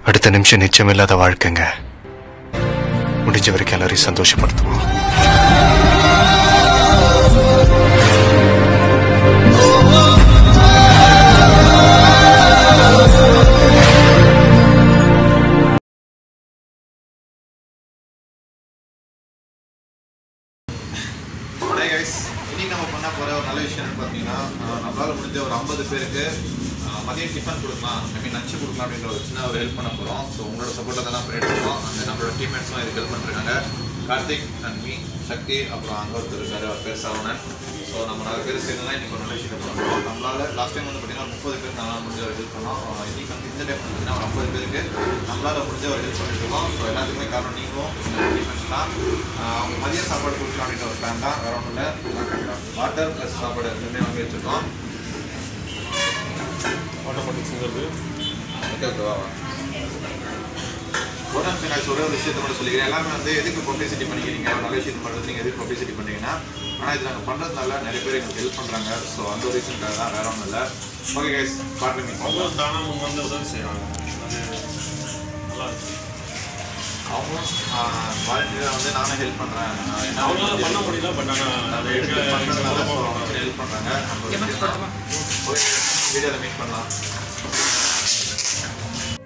அடுத்த நிமிஷம் நிச்சயமில்லாத வாழ்க்கைங்க முடிஞ்ச வரைக்கும் எல்லாரையும் சந்தோஷப்படுத்துவோம் ஹே கைஸ் இன்னைக்கு நம்ம பண்ண போகிற ஒரு நல்ல விஷயம் என்னன்னு பார்த்தீங்கன்னா அஹ், நம்மளால முடிஞ்ச ஒரு ஐம்பது பேருக்கு அஹ், மதியம் டிஃபன் கொடுக்கலாம் ஐ மீன் லஞ்சு கொடுக்கலாம் அப்படின்ற ஒரு சின்ன ஒரு ஹெல்ப் பண்ண போகிறோம் ஸோ உங்களோட சப்போர்ட்டை தான் பண்ணிட்டு இருக்கோம் அந்த நம்மளோட டீம்மேட்ஸும் இதுக்கு ஹெல்ப் பண்ணிருக்காங்க கார்த்திக் அண்ட் மீ சக்தி அப்புறம் அங்கே ஒருத்தர் இருக்காரு அவர் பேர் சரவணன் ஸோ நம்ம நாலு பேர் சேர்ந்து தான் இன்னைக்கு ஒரு நல்ல விஷயம் பண்ணுறோம் நம்மளால லாஸ்ட் டைம் வந்து பார்த்தீங்கன்னா ஒரு முப்பது பேர் நம்மளால முடிஞ்ச ஒரு ஹெல்ப் பண்ணோம் அஹ், இன்னைக்கு வந்து இந்த டைம் பார்த்தீங்கன்னா ஒரு ஐம்பது பேருக்கு நம்மளால முடிஞ்ச ஒரு ஹெல்ப் பண்ணிட்டு இருக்கோம் ஸோ எல்லாத்துக்குமே காரணம் நீங்களும் டீம்மேட்ஸ்லாம் அவங்க மதிய சாப்பாடு கொடுக்கலாம் அப்படின்ற ஒரு பிளான் தான் வேற ஒன்றும் இல்லை வாட்டர் ப்ளஸ் சாப்பாடு ரெண்டுமே வாங்கி வச்சுருக்கோம் ஆட்டோமேட்டிக்ஸுங்கிறது ஓகே ஓகேவா ஒரு நிமிஷம் நான் ஒரே ஒரு விஷயத்தை மட்டும் சொல்லிக்கிறேன் எல்லாமே வந்து எதுக்கு பப்ளிசிட்டி பண்ணிக்கிறீங்க ஒரு நல்ல விஷயத்தை பண்ணுறது நீங்கள் எதுக்கு பப்ளிசிட்டி பண்ணீங்கன்னா ஆனால் இது நாங்கள் பண்ணுறதுனால நிறைய பேர் எங்களுக்கு ஹெல்ப் பண்ணுறாங்க ஸோ அந்த ஒரு ரீசனுக்காக தான் வேற ஒன்றும் இல்லை ஓகே கைஸ் பாட்டு மீட் அவங்க தானாக அவங்க வந்து உதவி செய்கிறாங்க அது நல்லா இருக்கு அவங்களும் வாலண்டியராக வந்து நானும் ஹெல்ப் பண்ணுறேன் என்ன அவங்களால பண்ண முடியல பட் ஆனால் அதை எடுத்து பண்ணுறதுனால ஹெல்ப் பண்ணுறாங்க நம்ம வீடியோவில் மீட் பண்ணலாம்